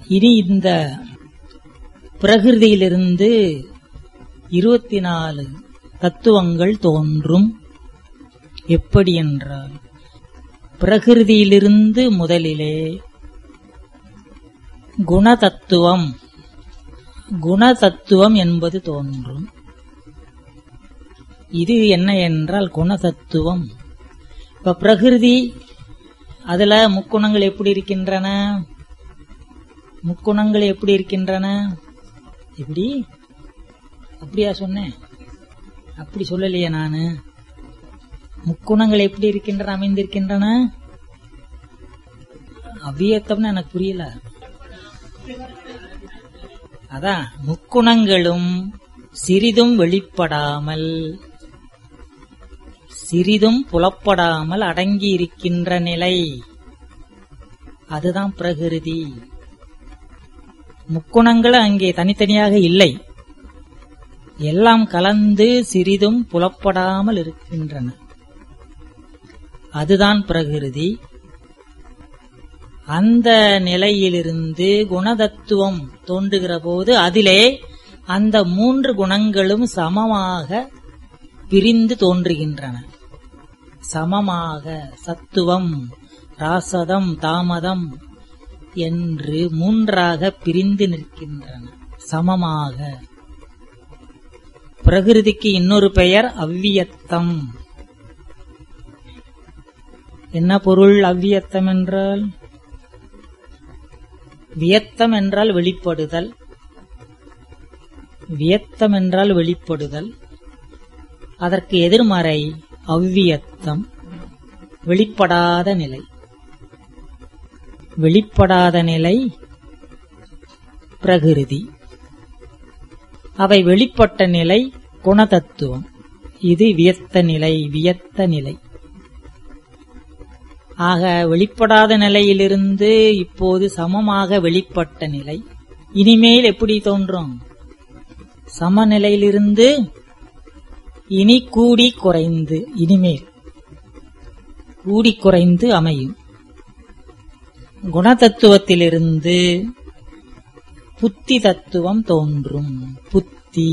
இனி இந்த பிரகிருதியிலிருந்து இருபத்தி நாலு தத்துவங்கள் தோன்றும் எப்படி என்றால் பிரகிருதியிலிருந்து முதலிலே குணதத்துவம் குணதத்துவம் என்பது தோன்றும் இது என்ன என்றால் குணதத்துவம் இப்ப பிரகிருதி அதுல முக்குணங்கள் எப்படி இருக்கின்றன முக்குணங்கள் எப்படி இருக்கின்றன எப்படி அப்படியா சொன்னேன் அப்படி சொல்லலையே நானு முக்குணங்கள் எப்படி இருக்கின்றன அமைந்திருக்கின்றன அவ்வியத்தம்னு எனக்கு புரியல அதான் முக்குணங்களும் சிறிதும் வெளிப்படாமல் சிறிதும் புலப்படாமல் அடங்கி இருக்கின்ற நிலை அதுதான் பிரகிருதி முக்குணங்கள் அங்கே தனித்தனியாக இல்லை எல்லாம் கலந்து சிறிதும் புலப்படாமல் இருக்கின்றன அதுதான் பிரகிருதி அந்த நிலையிலிருந்து குணதத்துவம் தோன்றுகிற போது அதிலே அந்த மூன்று குணங்களும் சமமாக பிரிந்து தோன்றுகின்றன சமமாக சத்துவம் ராசதம் தாமதம் என்று மூன்றாக பிரிந்து நிற்கின்றன சமமாக பிரகிருதிக்கு இன்னொரு பெயர் அவ்வியத்தம் என்ன பொருள் அவ்வியத்தம் என்றால் வியத்தம் என்றால் வெளிப்படுதல் வியத்தம் என்றால் வெளிப்படுதல் அதற்கு எதிர்மறை அவ்வியத்தம் வெளிப்படாத நிலை வெளிப்படாத நிலை பிரகிருதி அவை வெளிப்பட்ட நிலை குணதத்துவம் இது வியத்த நிலை வியத்த நிலை ஆக வெளிப்படாத நிலையிலிருந்து இப்போது சமமாக வெளிப்பட்ட நிலை இனிமேல் எப்படி தோன்றும் சமநிலையிலிருந்து இனி கூடி குறைந்து இனிமேல் கூடி குறைந்து அமையும் குணதத்துவத்திலிருந்து புத்தி தத்துவம் தோன்றும் புத்தி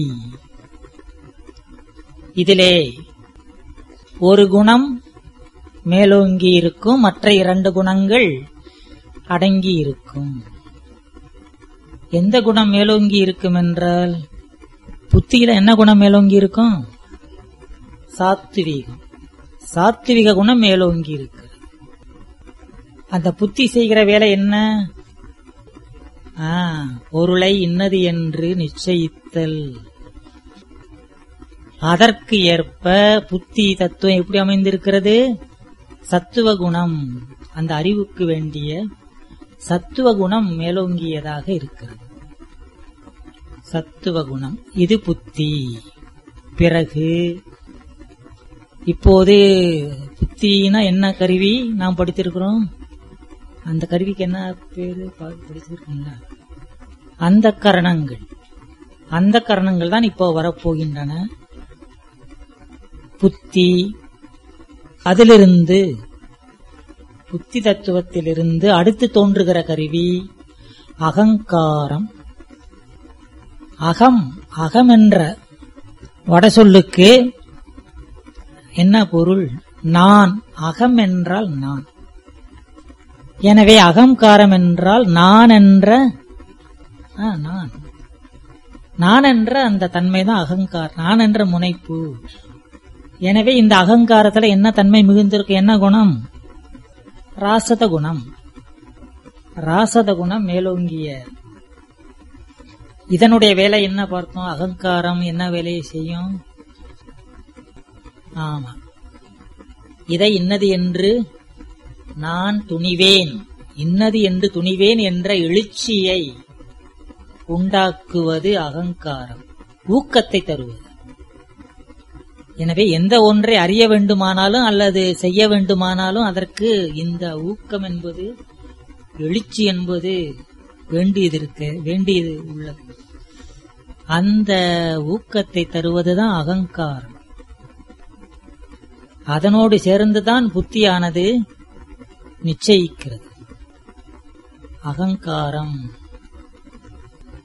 இதிலே ஒரு குணம் மேலோங்கி இருக்கும் மற்ற இரண்டு குணங்கள் அடங்கி இருக்கும் எந்த குணம் மேலோங்கி இருக்கும் என்றால் புத்தியில என்ன குணம் மேலோங்கி இருக்கும் சாத்விகம் சாத்விக குணம் மேலோங்கி இருக்கு அந்த புத்தி செய்கிற வேலை என்ன ஆ, பொருளை இன்னது என்று நிச்சயித்தல் அதற்கு ஏற்ப புத்தி தத்துவம் எப்படி அமைந்திருக்கிறது சத்துவ குணம் அந்த அறிவுக்கு வேண்டிய சத்துவ குணம் மேலோங்கியதாக இருக்கிறது சத்துவ குணம் இது புத்தி பிறகு இப்போது புத்தினா என்ன கருவி நாம் படித்திருக்கிறோம் அந்த கருவிக்கு என்ன பேரு பா- படிச்சிருக்கீங்களா அந்த கரணங்கள் அந்த கரணங்கள் தான் இப்போ வரப்போகின்றன புத்தி அதிலிருந்து புத்தி தத்துவத்திலிருந்து அடுத்து தோன்றுகிற கருவி அகங்காரம் அகம் அகம் என்ற வடசொல்லுக்கு என்ன பொருள் நான் அகம் என்றால் நான் எனவே அகங்காரம் என்றால் நான் என்ற ஆ, நான் நான் என்ற அந்த தன்மைதான் அகங்கார் நான் என்ற முனைப்பு எனவே இந்த அகங்காரத்துல என்ன தன்மை மிகுந்திருக்கு என்ன குணம் ராசத குணம் ராசத குணம் மேலோங்கிய இதனுடைய வேலை என்ன பார்த்தோம் அகங்காரம் என்ன வேலையை செய்யும் ஆமா இதை இன்னது என்று நான் துணிவேன் இன்னது என்று துணிவேன் என்ற எழுச்சியை உண்டாக்குவது அகங்காரம் ஊக்கத்தை தருவது எனவே எந்த ஒன்றை அறிய வேண்டுமானாலும் அல்லது செய்ய வேண்டுமானாலும் அதற்கு இந்த ஊக்கம் என்பது எழுச்சி என்பது வேண்டியது இருக்க வேண்டியது உள்ளது அந்த ஊக்கத்தை தருவதுதான் அகங்காரம் அதனோடு சேர்ந்துதான் புத்தியானது நிச்சயிக்கிறது அகங்காரம்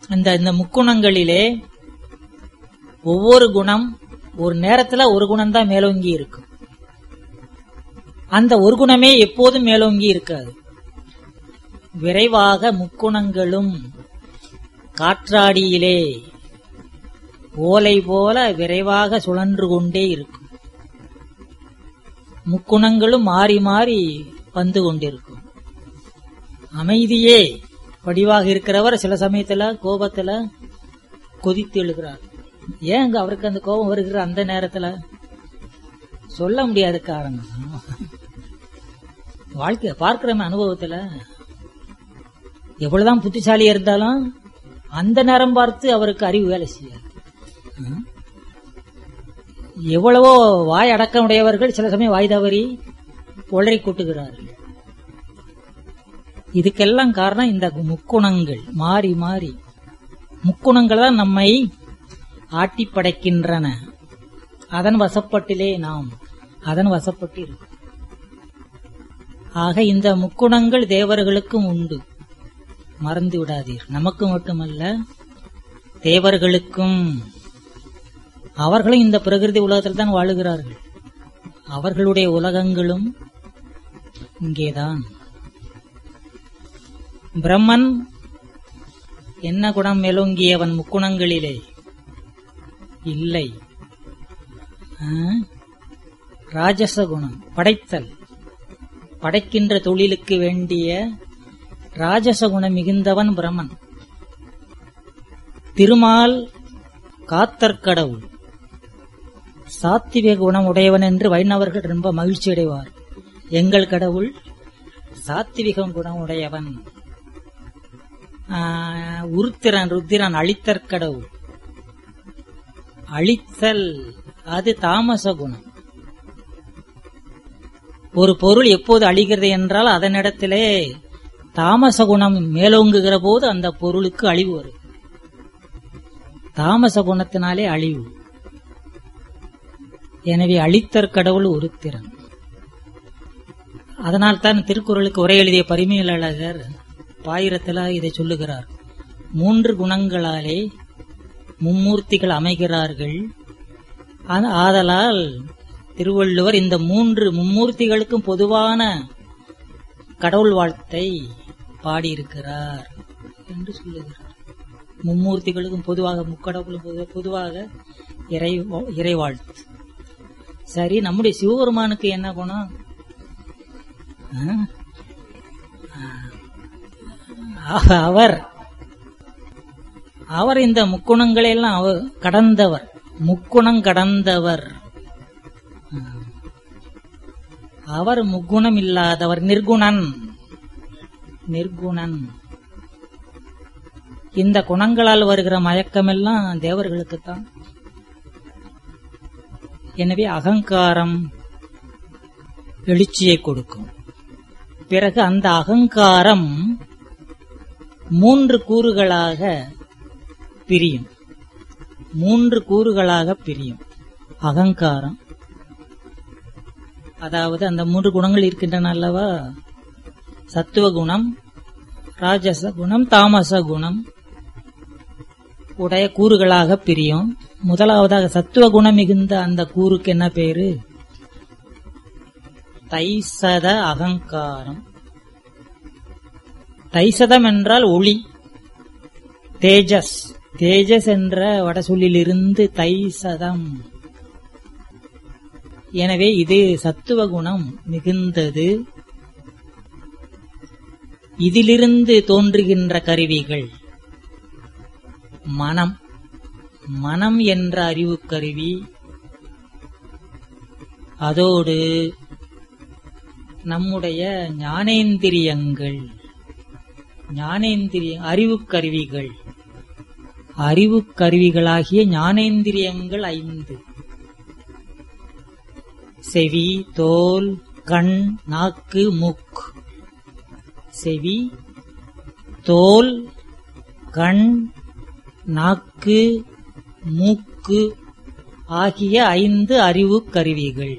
அந்த இந்த முக்குணங்களிலே ஒவ்வொரு குணம் ஒரு நேரத்துல ஒரு குணம் தான் மேலோங்கி இருக்கும் அந்த ஒரு குணமே எப்போதும் மேலோங்கி இருக்காது விரைவாக முக்குணங்களும் காற்றாடியிலே ஓலை போல விரைவாக சுழன்று கொண்டே இருக்கும் முக்குணங்களும் மாறி மாறி வந்து கொண்டிருக்கும் அமைதியே வடிவாக இருக்கிறவர் சில சமயத்துல கோபத்துல கொதித்து எழுகிறார் ஏன் அங்க அவருக்கு அந்த கோபம் வருகிற அந்த நேரத்துல சொல்ல முடியாத காரணம் வாழ்க்கை பார்க்கிறோம் அனுபவத்துல எவ்வளவுதான் புத்திசாலியா இருந்தாலும் அந்த நேரம் பார்த்து அவருக்கு அறிவு வேலை செய்யாது ம். எவ்வளவோ வாய் அடக்கம் உடையவர்கள் சில சமயம் வாய் தவறி உளறி கொட்டுகிறார்கள் இதுக்கெல்லாம் காரணம் இந்த முக்குணங்கள் மாறி மாறி முக்குணங்கள் தான் நம்மை ஆட்டி படைக்கின்றன அதன் வசப்பட்டிலே நாம் அதன் வசப்பட்டு இருக்கும் ஆக இந்த முக்குணங்கள் தேவர்களுக்கும் உண்டு மறந்து விடாதீர் நமக்கு மட்டுமல்ல தேவர்களுக்கும் அவர்களும் இந்த பிரகிருதி உலகத்தில் தான் வாழுகிறார்கள் அவர்களுடைய உலகங்களும் இங்கேதான் பிரம்மன் என்ன குணம் மேலோங்கியவன் முக்குணங்களிலே இல்லை ஆ? ராஜச குணம் படைத்தல் படைக்கின்ற தொழிலுக்கு வேண்டிய ராஜச குணம் மிகுந்தவன் பிரம்மன் திருமால் காத்தற்கடவுள் சாத்திவிக குணம் உடையவன் என்று வைணவர்கள் ரொம்ப மகிழ்ச்சி அடைவார் எங்கள் கடவுள் சாத்திவிகம் குணம் உடையவன் ஆ, உருத்திரன் ருத்திரன் அழித்தற் கடவுள் அழித்தல் அது தாமச குணம் ஒரு பொருள் எப்போது அழிகிறது என்றால் அதனிடத்திலே தாமச குணம் மேலோங்குகிற போது அந்த பொருளுக்கு அழிவு வரும் தாமச குணத்தினாலே அழிவு எனவே அழித்தற் கடவுள் உருத்திரன் அதனால் தான் திருக்குறளுக்கு உரை எழுதிய பரிமையில் அழகர் பாயிரத்தில் இதை சொல்லுகிறார் மூன்று குணங்களாலே மும்மூர்த்திகள் அமைகிறார்கள் ஆன- ஆதலால் திருவள்ளுவர் இந்த மூன்று மும்மூர்த்திகளுக்கும் பொதுவான கடவுள் வாழ்த்தை பாடியிருக்கிறார் என்று சொல்லுகிறார் மும்மூர்த்திகளுக்கும் பொதுவாக முக்கடவுளும் பொது- பொதுவாக இறை இறை வாழ்த்து சரி நம்முடைய சிவபெருமானுக்கு என்ன குணம் ஆ? ஆ, அவர் அவர் இந்த முக்குணங்களை எல்லாம் அவர் கடந்தவர் முக்குணம் கடந்தவர் ஆ. அவர் முக்குணம் இல்லாதவர் நிர்குணன் நிர்குணன் இந்த குணங்களால் வருகிற மயக்கமெல்லாம் தேவர்களுக்குத்தான் எனவே அகங்காரம் எழுச்சியை கொடுக்கும் பிறகு அந்த அகங்காரம் மூன்று கூறுகளாக பிரியும் மூன்று கூறுகளாக பிரியும் அகங்காரம் அதாவது அந்த மூன்று குணங்கள் இருக்கின்றன அல்லவா சத்துவ குணம் ராஜச குணம் தாமச குணம் உடைய கூறுகளாக பிரியும் முதலாவதாக சத்துவ குணம் மிகுந்த அந்த கூறுக்கு என்ன பேரு தைசத அகங்காரம் தைசதம் என்றால் ஒளி தேஜஸ் தேஜஸ் என்ற வடசொல்லிலிருந்து தைசதம் எனவே இது சத்துவ குணம் மிகுந்தது இதிலிருந்து தோன்றுகின்ற கருவிகள் மனம் மனம் என்ற அறிவு கருவி அதோடு நம்முடைய ஞானேந்திரியங்கள் ஞானேந்திரிய அறிவு கருவிகள் அறிவு கருவிகளாகிய ஞானேந்திரியங்கள் ஐந்து செவி தோல் கண் நாக்கு மூக்கு செவி தோல் கண் நாக்கு மூக்கு ஆகிய ஐந்து அறிவு கருவிகள்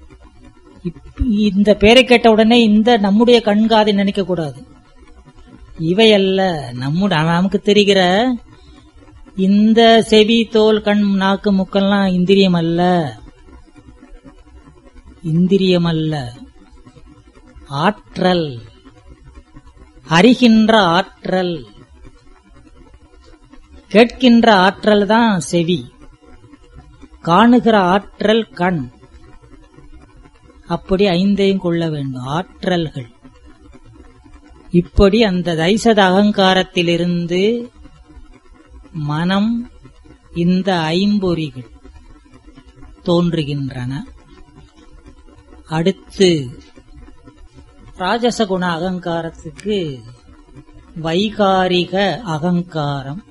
இப்- இந்த பெயரை கேட்ட உடனே இந்த நம்முடைய கண்காதை நினைக்க கூடாது இவையல்ல நம்முடைய நமக்கு தெரிகிற இந்த செவி தோல் கண் நாக்கு முக்கெல்லாம் இந்திரியம் அல்ல இந்திரியம் அல்ல ஆற்றல் அறிகின்ற ஆற்றல் கேட்கின்ற ஆற்றல் தான் செவி காணுகிற ஆற்றல் கண் அப்படி ஐந்தையும் கொள்ள வேண்டும் ஆற்றல்கள் இப்படி அந்த தைசத அகங்காரத்திலிருந்து மனம் இந்த ஐம்பொறிகள் தோன்றுகின்றன அடுத்து ராஜசகுண அகங்காரத்துக்கு வைகாரிக அகங்காரம்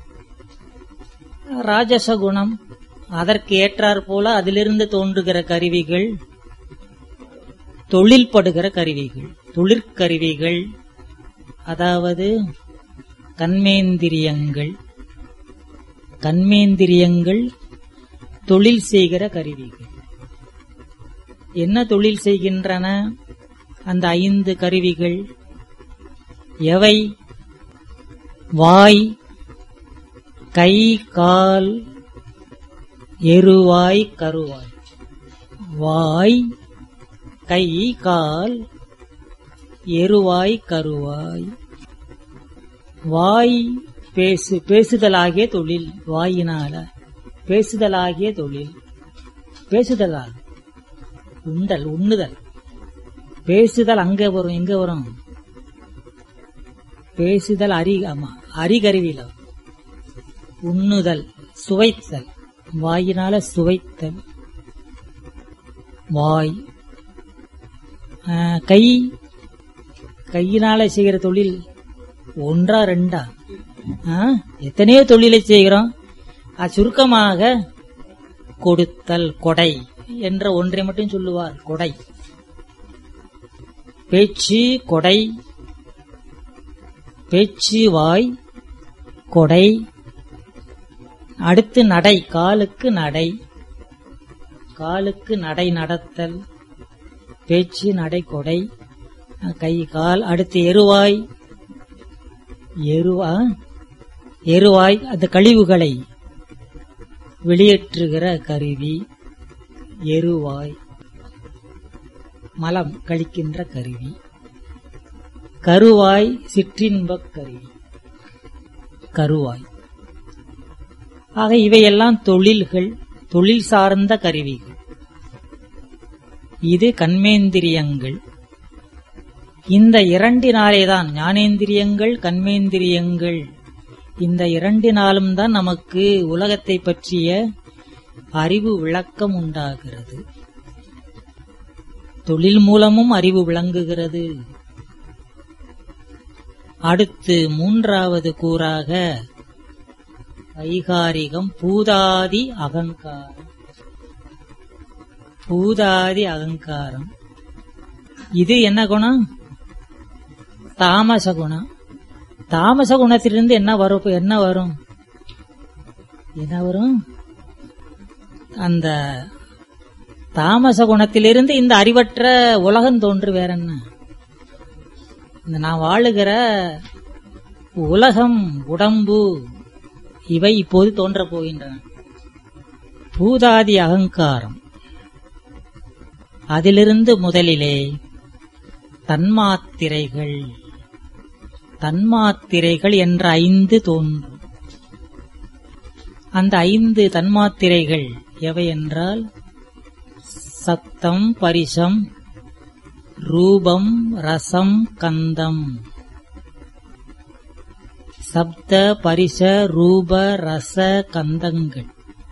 ராஜசகுணம் அதற்கு ஏற்றாற் போல அதிலிருந்து தோன்றுகிற கருவிகள் தொழில்படுகிற கருவிகள் தொழிற்கருவிகள் அதாவது கண்மேந்திரியங்கள் கண்மேந்திரியங்கள் தொழில் செய்கிற கருவிகள் என்ன தொழில் செய்கின்றன அந்த ஐந்து கருவிகள் எவை வாய் கை கால் எருவாய் கருவாய் வாய் கை கால் எருவாய் கருவாய் வாய் பேசு பேசுதலாகிய தொழில் வாயினால பேசுதலாகிய தொழில் பேசுதலாக உண்டல் உண்ணுதல் பேசுதல் அங்க வரும் எங்க வரும் பேசுதல் அறி ஆமா அறிகருவில உண்ணுதல் சுவைத்தல் வாயினால சுவைத்தல் வாய் ஆ, கை கையினால செய்கிற தொழில் ஒன்றா ரெண்டா ஆ, எத்தனையோ தொழிலை செய்கிறோம் அது சுருக்கமாக கொடுத்தல் கொடை என்ற ஒன்றை மட்டும் சொல்லுவார் கொடை பேச்சு கொடை பேச்சு வாய் கொடை அடுத்து நடை காலுக்கு நடை காலுக்கு நடை நடத்தல் பேச்சு நடை கொடை கை கால் அடுத்து எருவாய் எருவா எருவாய் அந்த கழிவுகளை வெளியேற்றுகிற கருவி எருவாய் மலம் கழிக்கின்ற கருவி கருவாய் சிற்றின்பக் கருவி கருவாய் ஆக இவையெல்லாம் தொழில்கள் தொழில் சார்ந்த கருவிகள் இது கண்மேந்திரியங்கள் இந்த இரண்டினாலேதான் ஞானேந்திரியங்கள் கண்மேந்திரியங்கள் இந்த இரண்டினாலும் தான் நமக்கு உலகத்தை பற்றிய அறிவு விளக்கம் உண்டாகிறது தொழில் மூலமும் அறிவு விளங்குகிறது அடுத்து மூன்றாவது கூறாக வைகாரிகம் பூதாதி அகங்காரம் பூதாதி அகங்காரம் இது என்ன குணம் தாமச குணம் தாமச குணத்திலிருந்து என்ன வரும் என்ன வரும் என்ன வரும் அந்த தாமச குணத்திலிருந்து இந்த அறிவற்ற உலகம் தோன்று வேற என்ன இந்த நான் வாழுகிற உலகம் உடம்பு இவை இப்போது தோன்றப் போகின்றன பூதாதி அகங்காரம் அதிலிருந்து முதலிலே தன்மாத்திரைகள் தன்மாத்திரைகள் என்ற ஐந்து தோன்றும் அந்த ஐந்து தன்மாத்திரைகள் எவை என்றால் சத்தம் பரிசம் ரூபம் ரசம் கந்தம் சப்த பரிச ரூப ரச கந்தங்கள்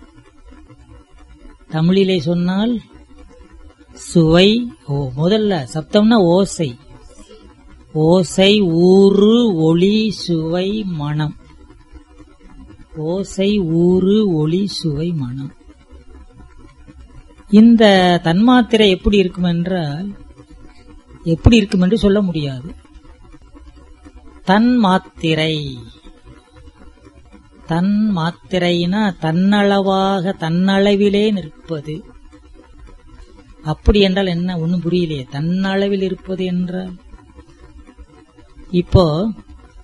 தமிழிலே சொன்னால் சுவை ஓ முதல்ல சப்தம்னா ஓசை ஓசை ஊறு ஒளி சுவை மனம் ஓசை ஊறு ஒளி சுவை மனம் இந்த தன்மாத்திரை எப்படி இருக்கும் என்றால் எப்படி இருக்கும் என்று சொல்ல முடியாது தன் மாத்திரை தன் மாத்திரைனா தன்னளவாக தன்னளவிலே நிற்பது அப்படி என்றால் என்ன ஒன்னும் புரியலையே தன்னளவில் இருப்பது என்றால் இப்போ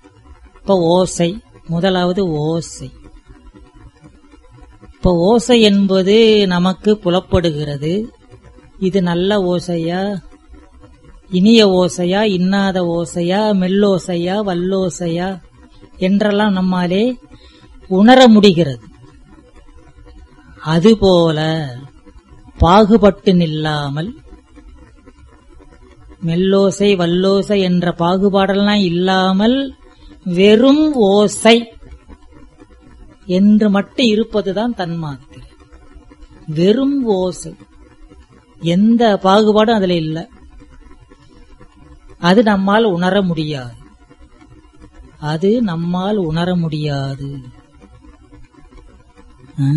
இப்ப ஓசை முதலாவது ஓசை இப்ப ஓசை என்பது நமக்கு புலப்படுகிறது இது நல்ல ஓசையா இனிய ஓசையா இன்னாத ஓசையா மெல்லோசையா வல்லோசையா என்றெல்லாம் நம்மாலே உணர முடிகிறது அதுபோல பாகுபட்டு நில்லாமல் மெல்லோசை வல்லோசை என்ற பாகுபாடெல்லாம் இல்லாமல் வெறும் ஓசை என்று மட்டும் இருப்பதுதான் தன்மாத்திரை வெறும் ஓசை எந்த பாகுபாடும் அதுல இல்லை அது நம்மால் உணர முடியாது அது நம்மால் உணர முடியாது ஆ?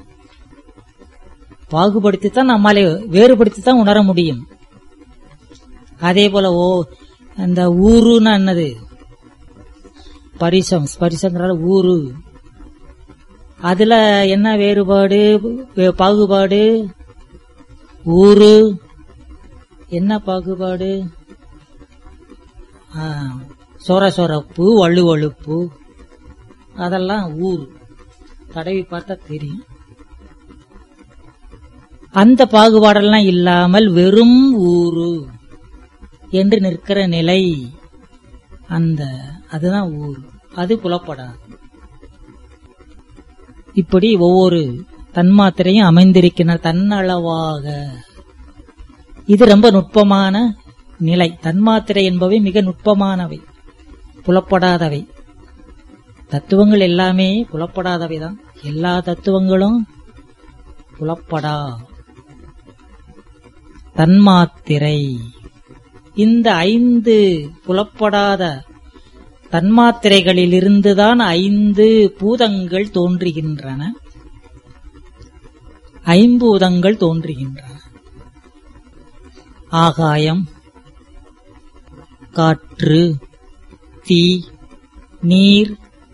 பாகுபடுத்தித்தான் நம்மாலே வேறுபடுத்தித்தான் உணர முடியும் அதே போல ஓ அந்த ஊருன்னா என்னது பரிசம் பரிசங்கிறால ஊரு அதுல என்ன வேறுபாடு வே- பாகுபாடு ஊரு என்ன பாகுபாடு ஆ, சொர சொரப்பு வலு வழுப்பு அதெல்லாம் ஊர் தடவி பார்த்தா தெரியும் அந்த பாகுபாடெல்லாம் இல்லாமல் வெறும் ஊரு என்று நிற்கிற நிலை அந்த அதுதான் ஊர் அது புலப்படாது இப்படி ஒவ்வொரு தன்மாத்திரையும் அமைந்திருக்கின்ற தன்னளவாக இது ரொம்ப நுட்பமான நிலை தன்மாத்திரை என்பவை மிக நுட்பமானவை புலப்படாதவை தத்துவங்கள் எல்லாமே புலப்படாதவைதான் எல்லா தத்துவங்களும் புலப்படா தன்மாத்திரை இந்த ஐந்து புலப்படாத தன்மாத்திரைகளிலிருந்துதான் ஐந்து பூதங்கள் தோன்றுகின்றன ஐம்பூதங்கள் தோன்றுகின்றன ஆகாயம் காற்று தீ நீர்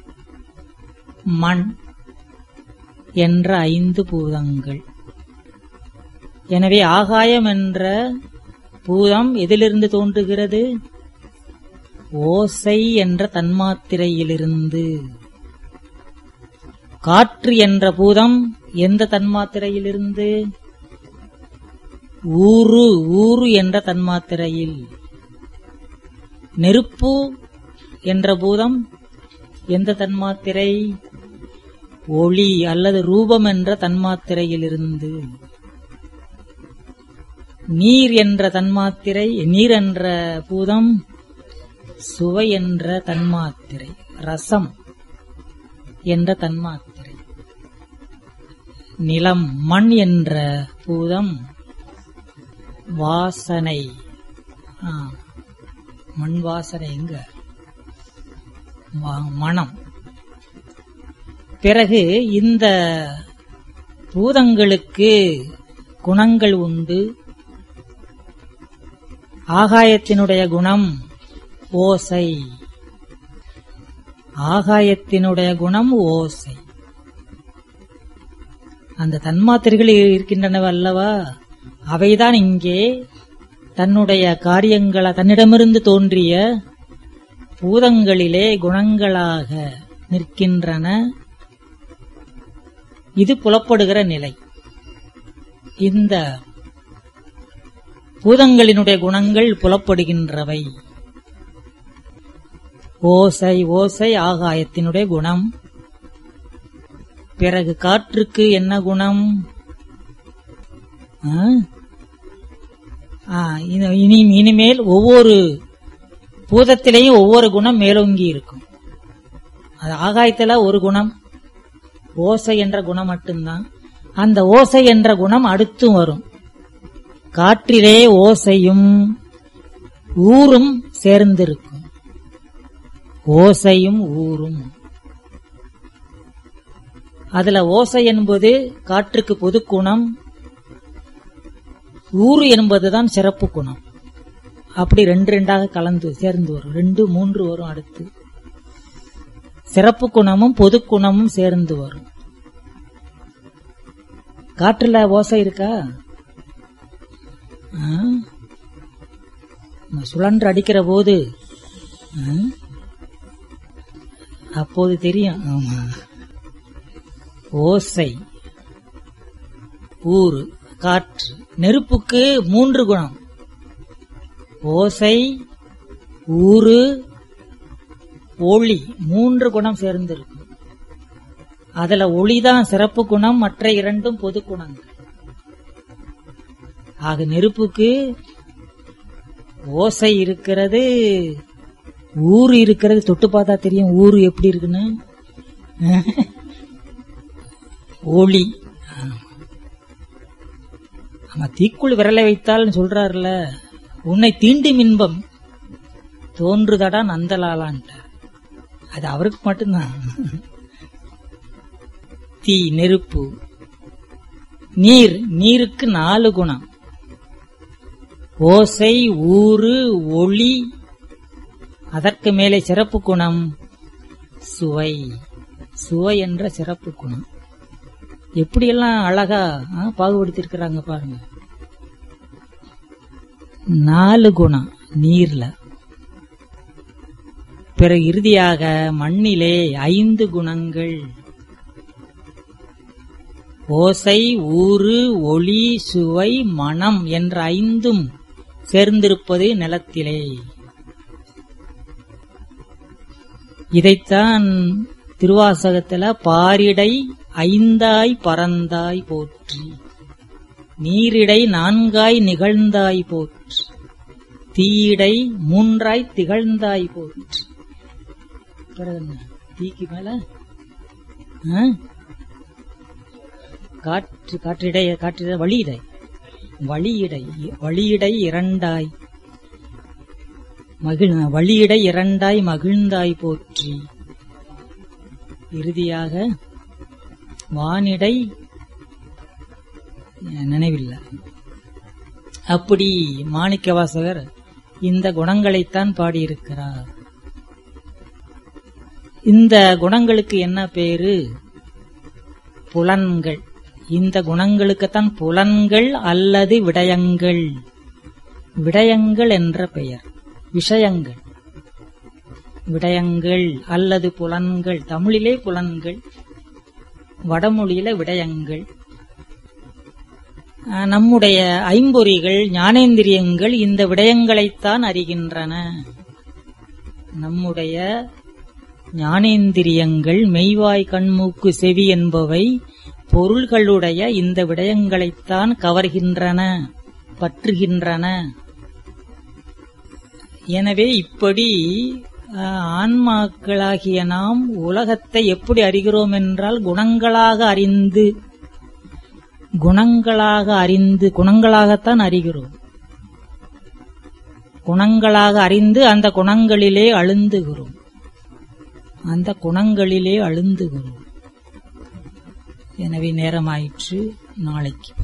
மண் என்ற ஐந்து பூதங்கள் எனவே ஆகாயம் என்ற பூதம் எதிலிருந்து தோன்றுகிறது ஓசை என்ற தன்மாத்திரையிலிருந்து காற்று என்ற பூதம் எந்த தன்மாத்திரையிலிருந்து ஊரு ஊரு என்ற தன்மாத்திரையில் நெருப்பு என்ற பூதம் எந்த தன்மாத்திரை ஒளி அல்லது ரூபம் என்ற தன்மாத்திரையிலிருந்து நீர் என்ற தன்மாத்திரை நீர் என்ற பூதம் சுவை என்ற தன்மாத்திரை ரசம் என்ற தன்மாத்திரை நிலம் மண் என்ற பூதம் வாசனை ஆ, மண் வாசனை எங்க வா- மனம் பிறகு இந்த பூதங்களுக்கு குணங்கள் உண்டு ஆகாயத்தினுடைய குணம் ஓசை ஆகாயத்தினுடைய குணம் ஓசை அந்த தன்மாத்திரைகள் இருக்கின்றனவ அல்லவா அவைதான் இங்கே தன்னுடைய காரியங்கள தன்னிடமிருந்து தோன்றிய பூதங்களிலே குணங்களாக நிற்கின்றன இது புலப்படுகிற நிலை இந்த பூதங்களினுடைய குணங்கள் புலப்படுகின்றவை ஓசை ஓசை ஆகாயத்தினுடைய குணம் பிறகு காற்றுக்கு என்ன குணம் ஆ? ஆ, இனி- இனி இனிமேல் ஒவ்வொரு பூதத்திலேயும் ஒவ்வொரு குணம் மேலோங்கி இருக்கும் அது ஆகாயத்துல ஒரு குணம் ஓசை என்ற குணம் மட்டும்தான் அந்த ஓசை என்ற குணம் அடுத்தும் வரும் காற்றிலே ஓசையும் ஊரும் சேர்ந்திருக்கும் ஓசையும் ஊரும் அதுல ஓசை என்பது காற்றுக்கு பொது குணம் ஊறு என்பதுதான் சிறப்பு குணம் அப்படி ரெண்டு ரெண்டாக கலந்து சேர்ந்து வரும் ரெண்டு மூன்று வரும் அடுத்து சிறப்பு குணமும் பொது குணமும் சேர்ந்து வரும் காற்றுல ஓசை இருக்கா ஆ? நம்ம சுழன்று அடிக்கிற போது ஆ? அப்போது தெரியும் ஆமா ஓசை ஊறு காற்று நெருப்புக்கு மூன்று குணம் ஓசை ஊறு ஒளி மூன்று குணம் சேர்ந்திருக்கும் அதுல ஒளிதான் சிறப்பு குணம் மற்ற இரண்டும் பொது குணங்கள் ஆக நெருப்புக்கு ஓசை இருக்கிறது ஊரு இருக்கிறது தொட்டு பார்த்தா தெரியும் ஊரு எப்படி இருக்குன்னு ஒளி ஆமா தீக்குள் விரலை வைத்தால் சொல்றாருல உன்னை தீண்டும் இன்பம் தோன்றுதடா நந்தலாலான்ட்ட அது அவருக்கு மட்டும்தான் தீ நெருப்பு நீர் நீருக்கு நாலு குணம் ஓசை ஊறு ஒளி அதற்கு மேலே சிறப்பு குணம் சுவை சுவை என்ற சிறப்பு குணம் எப்படியெல்லாம் அழகா ஆ, பாகுபடுத்திருக்கிறாங்க பாருங்க நாலு குணம் நீர்ல பிறகு இறுதியாக மண்ணிலே ஐந்து குணங்கள் ஓசை ஊறு ஒளி சுவை மனம் என்ற ஐந்தும் சேர்ந்திருப்பது நிலத்திலே இதைத்தான் திருவாசகத்துல பாரிடை ஐந்தாய் பறந்தாய் போற்றி நீரிடை நான்காய் நிகழ்ந்தாய் போற்றி தீயிடை மூன்றாய் திகழ்ந்தாய் போற்றி பிறகு என்ன? தீக்கு மேல ஆ? காற்று காற்றிடை காற்றிடை வழியிடை வழியிடை வழியிடை இரண்டாய் மகிழ் வழியிடை இரண்டாய் மகிழ்ந்தாய் போற்றி இறுதியாக வானிடை நினைவில்லை அப்படி மாணிக்கவாசகர் இந்த குணங்களைத்தான் பாடியிருக்கிறார் இந்த குணங்களுக்கு என்ன பேரு புலன்கள் இந்த குணங்களுக்குத்தான் புலன்கள் அல்லது விடயங்கள் விடயங்கள் என்ற பெயர் விஷயங்கள் விடயங்கள் அல்லது புலன்கள் தமிழிலே புலன்கள் வடமொழியில விடயங்கள் அஹ், நம்முடைய ஐம்பொறிகள் ஞானேந்திரியங்கள் இந்த விடயங்களைத்தான் அறிகின்றன நம்முடைய ஞானேந்திரியங்கள் மெய்வாய் கண்மூக்கு செவி என்பவை பொருள்களுடைய இந்த விடயங்களைத்தான் கவர்கின்றன பற்றுகின்றன எனவே இப்படி அஹ், ஆன்மாக்களாகிய நாம் உலகத்தை எப்படி அறிகிறோம் என்றால் குணங்களாக அறிந்து குணங்களாக அறிந்து குணங்களாகத்தான் அறிகிறோம் குணங்களாக அறிந்து அந்த குணங்களிலே அழுந்துகிறோம் அந்த குணங்களிலே அழுந்துகிறோம் எனவே நேரமாயிற்று நாளைக்கு